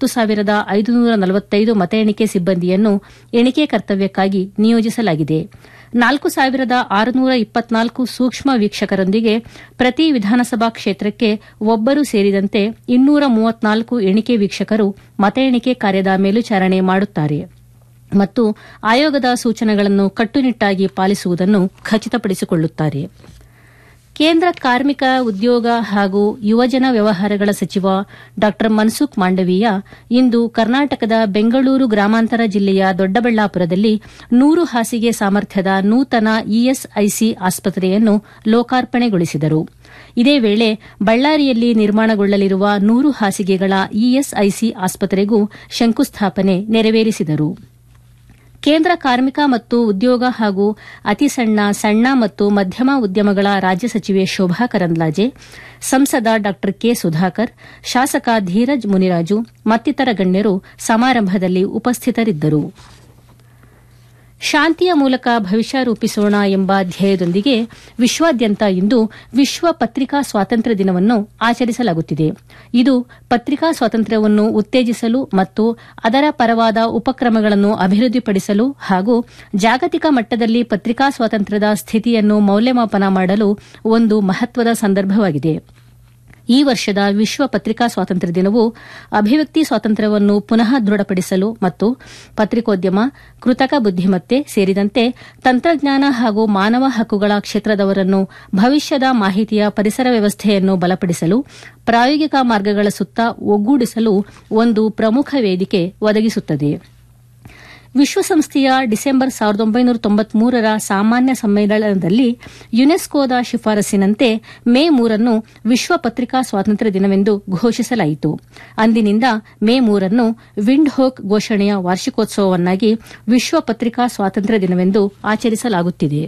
ಹತ್ತು ಸಾವಿರದ ಐದುನೂರ ನಲವತ್ತೈದು ಮತ ಎಣಿಕೆ ಸಿಬ್ಬಂದಿಯನ್ನು ಎಣಿಕೆ ಕರ್ತವ್ಯಕ್ಕಾಗಿ ನಿಯೋಜಿಸಲಾಗಿದೆ ನಾಲ್ಕು ಸಾವಿರದ ಆರುನೂರ ಇಪ್ಪತ್ನಾಲ್ಕು ಸೂಕ್ಷ್ಮ ವೀಕ್ಷಕರೊಂದಿಗೆ ಪ್ರತಿ ವಿಧಾನಸಭಾ ಕ್ಷೇತ್ರಕ್ಕೆ ಒಬ್ಬರು ಸೇರಿದಂತೆ ಇನ್ನೂರ ಮೂವತ್ನಾಲ್ಕು ಎಣಿಕೆ ವೀಕ್ಷಕರು ಮತ ಎಣಿಕೆ ಕಾರ್ಯದ ಮೇಲ್ವಿಚಾರಣೆ ಮಾಡುತ್ತಾರೆ ಮತ್ತು ಆಯೋಗದ ಸೂಚನೆಗಳನ್ನು ಕಟ್ಟುನಿಟ್ಟಾಗಿ ಪಾಲಿಸುವುದನ್ನು ಖಚಿತಪಡಿಸಿಕೊಳ್ಳುತ್ತಾರೆ ಕೇಂದ್ರ ಕಾರ್ಮಿಕ ಉದ್ಯೋಗ ಹಾಗೂ ಯುವಜನ ವ್ಯವಹಾರಗಳ ಸಚಿವ ಡಾ ಮನ್ಸುಖ್ ಮಾಂಡವೀಯ ಇಂದು ಕರ್ನಾಟಕದ ಬೆಂಗಳೂರು ಗ್ರಾಮಾಂತರ ಜಿಲ್ಲೆಯ ದೊಡ್ಡಬಳ್ಳಾಪುರದಲ್ಲಿ ನೂರು ಹಾಸಿಗೆ ಸಾಮರ್ಥ್ಯದ ನೂತನ ಇಎಸ್ಐಸಿ ಆಸ್ಪತ್ರೆಯನ್ನು ಲೋಕಾರ್ಪಣೆಗೊಳಿಸಿದರು ಇದೇ ವೇಳೆ ಬಳ್ಳಾರಿಯಲ್ಲಿ ನಿರ್ಮಾಣಗೊಳ್ಳಲಿರುವ ನೂರು ಹಾಸಿಗೆಗಳ ಇಎಸ್ಐಸಿ ಆಸ್ಪತ್ರೆಗೂ ಶಂಕುಸ್ಥಾಪನೆ ನೆರವೇರಿಸಿದರು ಕೇಂದ್ರ ಕಾರ್ಮಿಕ ಮತ್ತು ಉದ್ಯೋಗ ಹಾಗೂ ಅತಿ ಸಣ್ಣ ಸಣ್ಣ ಮತ್ತು ಮಧ್ಯಮ ಉದ್ಯಮಗಳ ರಾಜ್ಯ ಸಚಿವೆ ಶೋಭಾ ಕರಂದ್ಲಾಜೆ ಸಂಸದ ಡಾ ಕೆ ಸುಧಾಕರ್ ಶಾಸಕ ಧೀರಜ್ ಮುನಿರಾಜು ಮತ್ತಿತರ ಗಣ್ಯರು ಸಮಾರಂಭದಲ್ಲಿ ಉಪಸ್ಥಿತರಿದ್ದರು ಶಾಂತಿಯ ಮೂಲಕ ಭವಿಷ್ಯ ರೂಪಿಸೋಣ ಎಂಬ ಧ್ಯೇಯದೊಂದಿಗೆ ವಿಶ್ವಾದ್ಯಂತ ಇಂದು ವಿಶ್ವ ಪತ್ರಿಕಾ ಸ್ವಾತಂತ್ರ್ಯ ದಿನವನ್ನು ಆಚರಿಸಲಾಗುತ್ತಿದೆ ಇದು ಪತ್ರಿಕಾ ಸ್ವಾತಂತ್ರ್ಯವನ್ನು ಉತ್ತೇಜಿಸಲು ಮತ್ತು ಅದರ ಪರವಾದ ಉಪಕ್ರಮಗಳನ್ನು ಅಭಿವೃದ್ಧಿಪಡಿಸಲು ಹಾಗೂ ಜಾಗತಿಕ ಮಟ್ಟದಲ್ಲಿ ಪತ್ರಿಕಾ ಸ್ವಾತಂತ್ರ್ಯದ ಸ್ಥಿತಿಯನ್ನು ಮೌಲ್ಯಮಾಪನ ಮಾಡಲು ಒಂದು ಮಹತ್ವದ ಸಂದರ್ಭವಾಗಿದೆ ಈ ವರ್ಷದ ವಿಶ್ವ ಪತ್ರಿಕಾ ಸ್ವಾತಂತ್ರ್ಯ ದಿನವು ಅಭಿವ್ಯಕ್ತಿ ಸ್ವಾತಂತ್ರ್ಯವನ್ನು ಪುನಃ ದೃಢಪಡಿಸಲು ಮತ್ತು ಪತ್ರಿಕೋದ್ಯಮ ಕೃತಕ ಬುದ್ದಿಮತ್ತೆ ಸೇರಿದಂತೆ ತಂತ್ರಜ್ಞಾನ ಹಾಗೂ ಮಾನವ ಹಕ್ಕುಗಳ ಕ್ಷೇತ್ರದವರನ್ನು ಭವಿಷ್ಯದ ಮಾಹಿತಿಯ ಪರಿಸರ ವ್ಯವಸ್ಥೆಯನ್ನು ಬಲಪಡಿಸಲು ಪ್ರಾಯೋಗಿಕ ಮಾರ್ಗಗಳ ಸುತ್ತ ಒಗ್ಗೂಡಿಸಲು ಒಂದು ಪ್ರಮುಖ ವೇದಿಕೆ ಒದಗಿಸುತ್ತದೆ ವಿಶ್ವಸಂಸ್ಥೆಯ ಡಿಸೆಂಬರ್ ಸಾವಿರದ ಒಂಬೈನೂರ ತೊಂಬತ್ಮೂರರ ಸಾಮಾನ್ಯ ಸಮ್ಮೇಳನದಲ್ಲಿ ಯುನೆಸ್ಕೋದ ಶಿಫಾರಸ್ಸಿನಂತೆ ಮೇ ಮೂರನ್ನು ವಿಶ್ವ ಪತ್ರಿಕಾ ಸ್ವಾತಂತ್ರ್ಯ ದಿನವೆಂದು ಘೋಷಿಸಲಾಯಿತು ಅಂದಿನಿಂದ ಮೇ ಮೂರನ್ನು ವಿಂಡ್ಹೋಕ್ ಘೋಷಣೆಯ ವಾರ್ಷಿಕೋತ್ಸವವನ್ನಾಗಿ ವಿಶ್ವ ಪತ್ರಿಕಾ ಸ್ವಾತಂತ್ರ್ಯ ದಿನವೆಂದು ಆಚರಿಸಲಾಗುತ್ತಿದೆ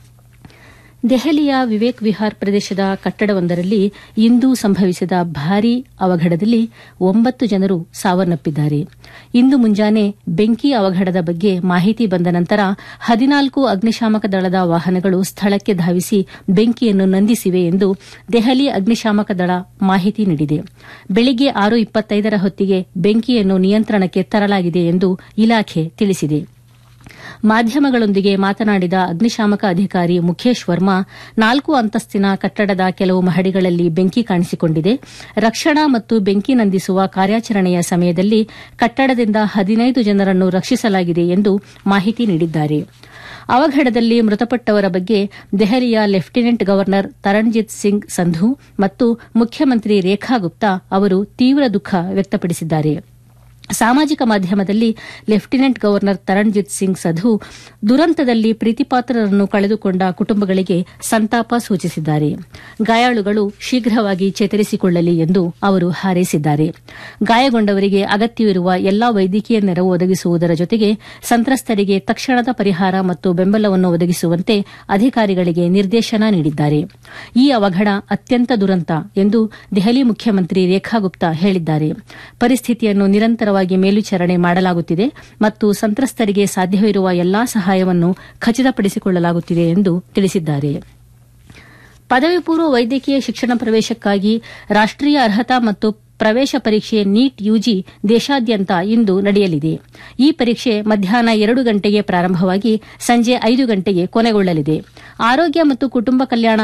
ದೆಹಲಿಯ ವಿವೇಕ್ ವಿಹಾರ್ ಪ್ರದೇಶದ ಕಟ್ಟಡವೊಂದರಲ್ಲಿ ಇಂದು ಸಂಭವಿಸಿದ ಭಾರೀ ಅವಘಡದಲ್ಲಿ ಒಂಬತ್ತು ಜನರು ಸಾವನ್ನಪ್ಪಿದ್ದಾರೆ ಇಂದು ಮುಂಜಾನೆ ಬೆಂಕಿ ಅವಘಡದ ಬಗ್ಗೆ ಮಾಹಿತಿ ಬಂದ ನಂತರ ಹದಿನಾಲ್ಕು ಅಗ್ನಿಶಾಮಕ ದಳದ ವಾಹನಗಳು ಸ್ಥಳಕ್ಕೆ ಧಾವಿಸಿ ಬೆಂಕಿಯನ್ನು ನಂದಿಸಿವೆ ಎಂದು ದೆಹಲಿ ಅಗ್ನಿಶಾಮಕ ದಳ ಮಾಹಿತಿ ನೀಡಿದೆ ಬೆಳಿಗ್ಗೆ ಆರು ಇಪ್ಪತ್ತೈದರ ಹೊತ್ತಿಗೆ ಬೆಂಕಿಯನ್ನು ನಿಯಂತ್ರಣಕ್ಕೆ ತರಲಾಗಿದೆ ಎಂದು ಇಲಾಖೆ ತಿಳಿಸಿದೆ ಮಾಧ್ಯಮಗಳೊಂದಿಗೆ ಮಾತನಾಡಿದ ಅಗ್ನಿಶಾಮಕ ಅಧಿಕಾರಿ ಮುಖೇಶ್ ವರ್ಮಾ ನಾಲ್ಕು ಅಂತಸ್ತಿನ ಕಟ್ಟಡದ ಕೆಲವು ಮಹಡಿಗಳಲ್ಲಿ ಬೆಂಕಿ ಕಾಣಿಸಿಕೊಂಡಿದೆ ರಕ್ಷಣಾ ಮತ್ತು ಬೆಂಕಿ ನಂದಿಸುವ ಕಾರ್ಯಾಚರಣೆಯ ಸಮಯದಲ್ಲಿ ಕಟ್ಟಡದಿಂದ ಹದಿನೈದು ಜನರನ್ನು ರಕ್ಷಿಸಲಾಗಿದೆ ಎಂದು ಮಾಹಿತಿ ನೀಡಿದ್ದಾರೆ ಅವಘಡದಲ್ಲಿ ಮೃತಪಟ್ಟವರ ಬಗ್ಗೆ ದೆಹಲಿಯ ಲೆಫ್ಟಿನೆಂಟ್ ಗವರ್ನರ್ ತರಣ್ಜಿತ್ ಸಿಂಗ್ ಸಂಧು ಮತ್ತು ಮುಖ್ಯಮಂತ್ರಿ ರೇಖಾ ಗುಪ್ತಾ ಅವರು ತೀವ್ರ ದುಃಖ ವ್ಯಕ್ತಪಡಿಸಿದ್ದಾರೆ ಸಾಮಾಜಿಕ ಮಾಧ್ಯಮದಲ್ಲಿ ಲೆಫ್ಟಿನೆಂಟ್ ಗವರ್ನರ್ ತರಣ್ಜಿತ್ ಸಿಂಗ್ ಸಧು ದುರಂತದಲ್ಲಿ ಪ್ರೀತಿಪಾತ್ರರನ್ನು ಕಳೆದುಕೊಂಡ ಕುಟುಂಬಗಳಿಗೆ ಸಂತಾಪ ಸೂಚಿಸಿದ್ದಾರೆ ಗಾಯಾಳುಗಳು ಶೀಘ್ರವಾಗಿ ಚೇತರಿಸಿಕೊಳ್ಳಲಿ ಎಂದು ಅವರು ಹಾರೈಸಿದ್ದಾರೆ ಗಾಯಗೊಂಡವರಿಗೆ ಅಗತ್ಯವಿರುವ ಎಲ್ಲಾ ವೈದ್ಯಕೀಯ ನೆರವು ಒದಗಿಸುವುದರ ಜೊತೆಗೆ ಸಂತ್ರಸ್ತರಿಗೆ ತಕ್ಷಣದ ಪರಿಹಾರ ಮತ್ತು ಬೆಂಬಲವನ್ನು ಒದಗಿಸುವಂತೆ ಅಧಿಕಾರಿಗಳಿಗೆ ನಿರ್ದೇಶನ ನೀಡಿದ್ದಾರೆ ಈ ಅವಘಡ ಅತ್ಯಂತ ದುರಂತ ಎಂದು ದೆಹಲಿ ಮುಖ್ಯಮಂತ್ರಿ ರೇಖಾ ಗುಪ್ತಾ ಹೇಳಿದ್ದಾರೆ ಪರಿಸ್ಥಿತಿಯನ್ನು ನಿರಂತರವಾಗಿ ಮೇಲ್ವಿಚಾರಣೆ ಮಾಡಲಾಗುತ್ತಿದೆ ಮತ್ತು ಸಂತ್ರಸ್ತರಿಗೆ ಸಾಧ್ಯವಿರುವ ಎಲ್ಲಾ ಸಹಾಯವನ್ನು ಖಚಿತಪಡಿಸಿಕೊಳ್ಳಲಾಗುತ್ತಿದೆ ಎಂದು ತಿಳಿಸಿದ್ದಾರೆ ಪದವಿ ಪೂರ್ವ ವೈದ್ಯಕೀಯ ಶಿಕ್ಷಣ ಪ್ರವೇಶಕ್ಕಾಗಿ ರಾಷ್ಟೀಯ ಅರ್ಹತಾ ಮತ್ತು ಪ್ರವೇಶ ಪರೀಕ್ಷೆ ನೀಟ್ ಯುಜಿ ದೇಶಾದ್ಯಂತ ಇಂದು ನಡೆಯಲಿದೆ ಈ ಪರೀಕ್ಷೆ ಮಧ್ಯಾಹ್ನ ಎರಡು ಗಂಟೆಗೆ ಪ್ರಾರಂಭವಾಗಿ ಸಂಜೆ ಐದು ಗಂಟೆಗೆ ಕೊನೆಗೊಳ್ಳಲಿದೆ ಆರೋಗ್ಯ ಮತ್ತು ಕುಟುಂಬ ಕಲ್ಯಾಣ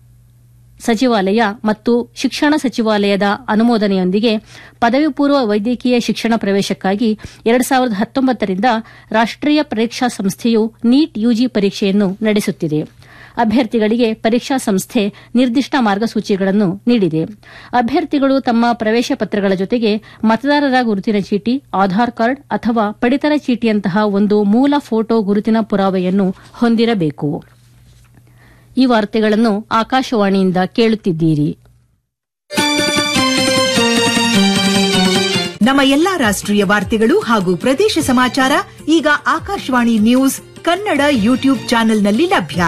ಸಚಿವಾಲಯ ಮತ್ತು ಶಿಕ್ಷಣ ಸಚಿವಾಲಯದ ಅನುಮೋದನೆಯೊಂದಿಗೆ ಪದವಿ ಪೂರ್ವ ವೈದ್ಯಕೀಯ ಶಿಕ್ಷಣ ಪ್ರವೇಶಕ್ಕಾಗಿ ಎರಡು ಸಾವಿರದ ಹತ್ತೊಂಬತ್ತರಿಂದ ರಾಷ್ಟೀಯ ಪರೀಕ್ಷಾ ಸಂಸ್ಥೆಯು ನೀಟ್ ಯುಜಿ ಪರೀಕ್ಷೆಯನ್ನು ನಡೆಸುತ್ತಿದೆ ಅಭ್ಯರ್ಥಿಗಳಿಗೆ ಪರೀಕ್ಷಾ ಸಂಸ್ಥೆ ನಿರ್ದಿಷ್ಟ ಮಾರ್ಗಸೂಚಿಗಳನ್ನು ನೀಡಿದೆ ಅಭ್ಯರ್ಥಿಗಳು ತಮ್ಮ ಪ್ರವೇಶ ಪತ್ರಗಳ ಜೊತೆಗೆ ಮತದಾರರ ಗುರುತಿನ ಚೀಟಿ ಆಧಾರ್ ಕಾರ್ಡ್ ಅಥವಾ ಪಡಿತರ ಚೀಟಿಯಂತಹ ಒಂದು ಮೂಲ ಫೋಟೋ ಗುರುತಿನ ಪುರಾವೆಯನ್ನು ಹೊಂದಿರಬೇಕು ಈ ವಾರ್ತೆಗಳನ್ನು ಆಕಾಶವಾಣಿಯಿಂದ ಕೇಳುತ್ತಿದ್ದೀರಿ ನಮ್ಮ ಎಲ್ಲಾ ರಾಷ್ಟ್ರೀಯ ವಾರ್ತೆಗಳು ಹಾಗೂ ಪ್ರದೇಶ ಸಮಾಚಾರ ಈಗ ಆಕಾಶವಾಣಿ ನ್ಯೂಸ್ ಕನ್ನಡ ಯೂಟ್ಯೂಬ್ ಚಾನೆಲ್ನಲ್ಲಿ ಲಭ್ಯ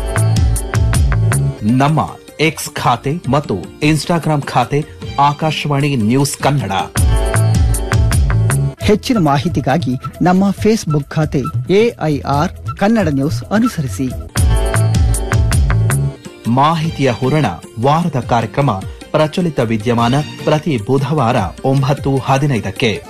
ನಮ್ಮ ಎಕ್ಸ್ ಖಾತೆ ಮತ್ತು ಇನ್ಸ್ಟಾಗ್ರಾಂ ಖಾತೆ ಆಕಾಶವಾಣಿ ನ್ಯೂಸ್ ಕನ್ನಡ ಹೆಚ್ಚಿನ ಮಾಹಿತಿಗಾಗಿ ನಮ್ಮ ಫೇಸ್ಬುಕ್ ಖಾತೆ ಎಐಆರ್ ಕನ್ನಡ ನ್ಯೂಸ್ ಅನುಸರಿಸಿ ಮಾಹಿತಿಯ ಹೂರಣ ವಾರದ ಕಾರ್ಯಕ್ರಮ ಪ್ರಚಲಿತ ವಿದ್ಯಮಾನ ಪ್ರತಿ ಬುಧವಾರ ಒಂಬತ್ತು ಹದಿನೈದಕ್ಕೆ